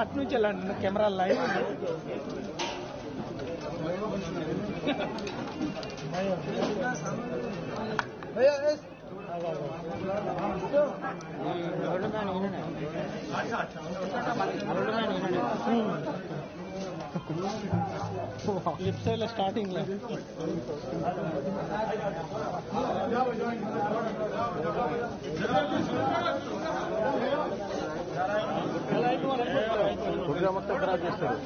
అటు నుంచి వెళ్ళండి కెమెరా లైవ్ లిప్ సైడ్ లో స్టార్టింగ్ లో మొత్తం ఖరాబ్ చేస్తారు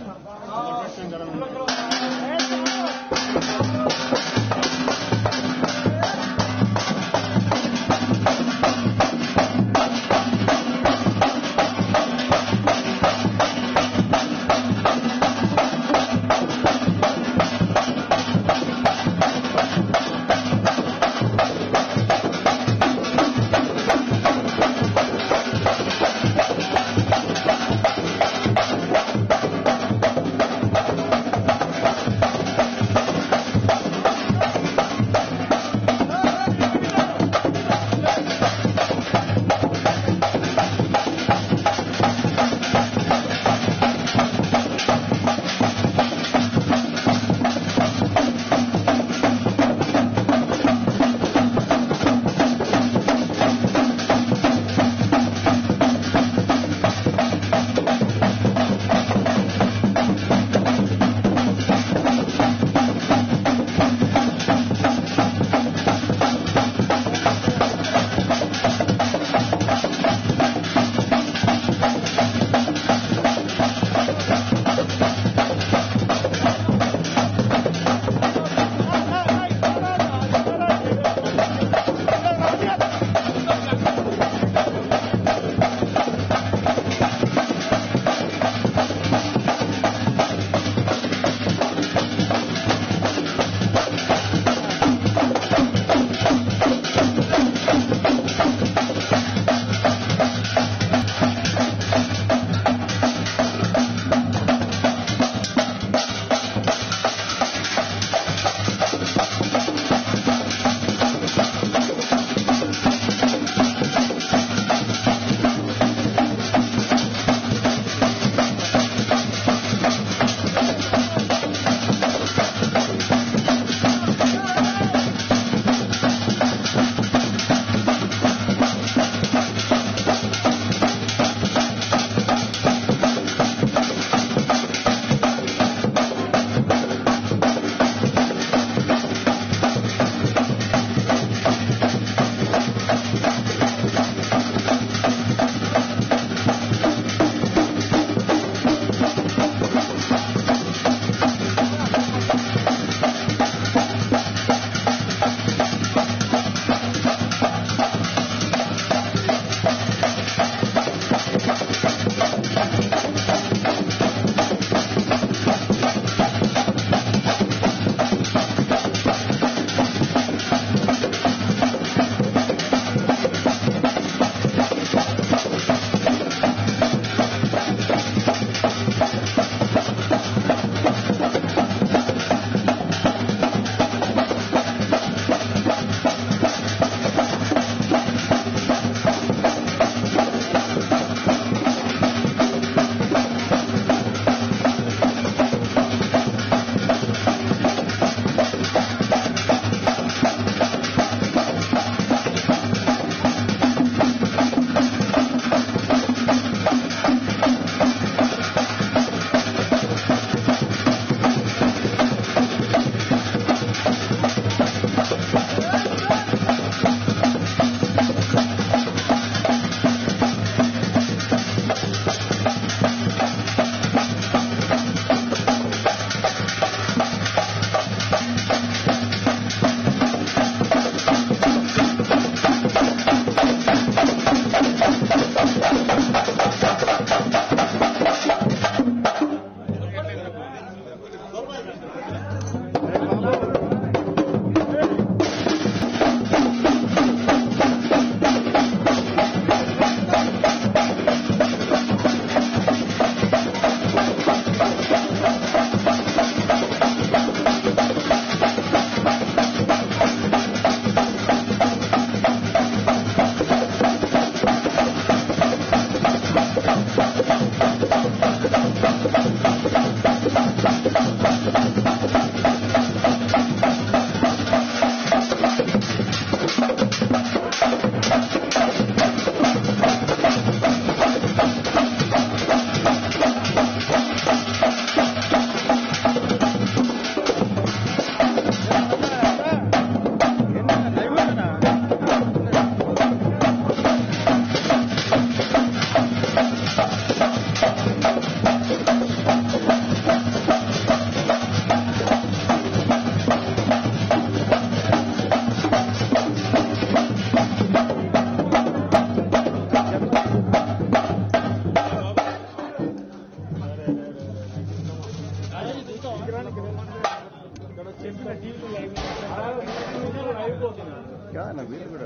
కాదన్న వీళ్ళు కూడా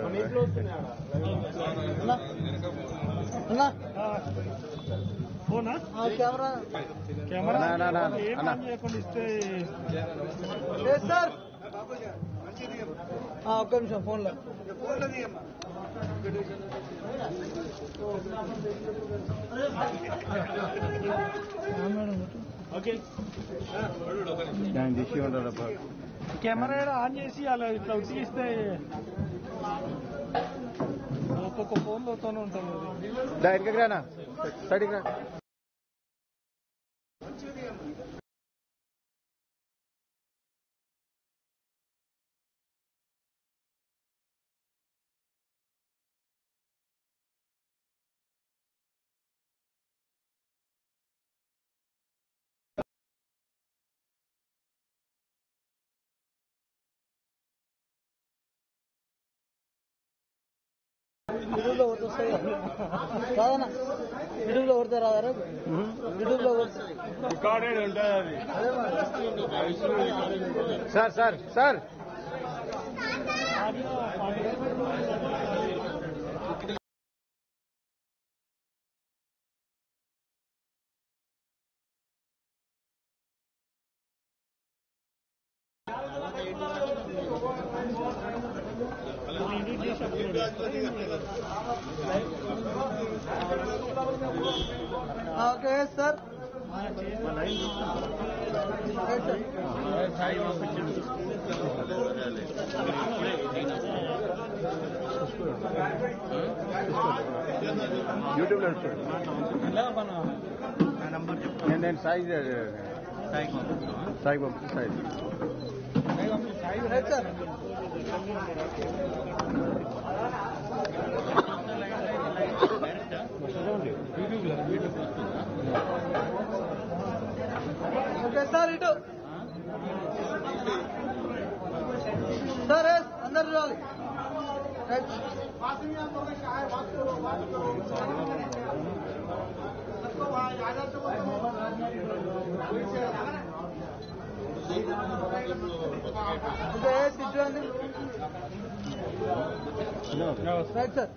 ఫోనా కెమెరా కెమెరా అన్నా, అన్నా, అన్నా, ఏం అన్నా. పని చేయకుండా ఇస్తే సార్ ఒక్క నిమిషం ఫోన్లో ఓకే దాన్ని తీసి ఉండాలి కెమెరా ఈడ ఆన్ చేసి అలా ఇట్లా ఉతికిస్తే ఒక్కొక్క ఫోన్లోతోనే ఉంటుంది అది. దా ఇక్కడికి రానా సైడ్కి రా యూట్యూబ్లో కొడితే వస్తాయి కాదన్నా యూట్యూబ్లో కొడితే రాదా యూట్యూబ్లో కొడితే రికార్డెడ్ ఉంటుంది అది అదే మరి sir sir sir okay sir యూట్యూబ్లో వస్తాడు నేను నేను Sai Sai Babu Sai right sir okay sir ఇటు సార్ ఎస్, అందరు చూడాలి రైట్ ఓకే ఎస్, ఇటు చూడండి right sir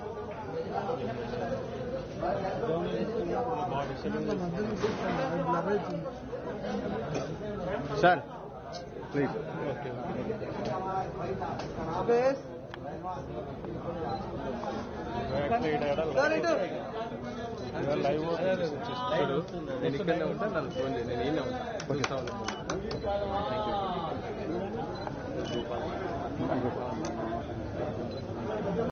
sir please okay yes. Sir ఇటు లైవ్ నేను ఇక్కడనే ఉంటా నన్ను ఫోన్ చేయండి నేను ఈయనే ఉంటా కొంచెం